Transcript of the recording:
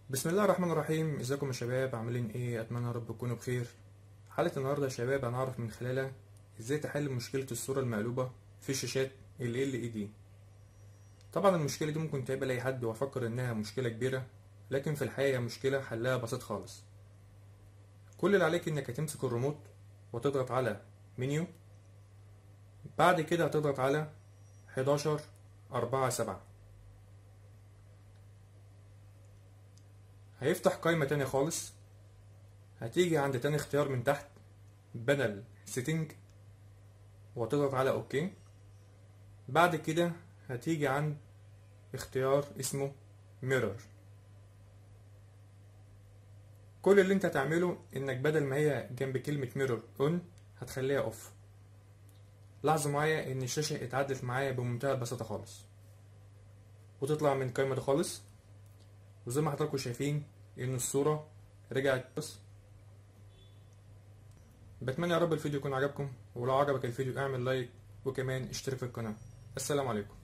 بسم الله الرحمن الرحيم ازيكم يا شباب عاملين ايه اتمنى يا رب تكونوا بخير حلقه النهارده يا شباب هنعرف من خلالها ازاي تحل مشكله الصوره المقلوبه في شاشات ال LED طبعا المشكله دي ممكن تقابل اي حد وافكر انها مشكله كبيره لكن في الحقيقه هي مشكله حلها بسيط خالص كل اللي عليك انك هتمسك الريموت وتضغط على منيو بعد كده هتضغط على 11 4 7 هيفتح قائمة تانية خالص هتيجي عند تاني اختيار من تحت بدل سيتنج وتضغط على اوكي بعد كده هتيجي عند اختيار اسمه ميرور كل اللي انت هتعمله انك بدل ما هي جنب كلمة ميرور اون هتخليها اوف لاحظوا معايا ان الشاشة اتعدلت معايا بمنتهى البساطة خالص وتطلع من القائمة دي خالص وزي ما حضراتكم شايفين ان الصورة رجعت بس بتمنى يا رب الفيديو يكون عجبكم ولو عجبك الفيديو اعمل لايك وكمان اشترك في القناة السلام عليكم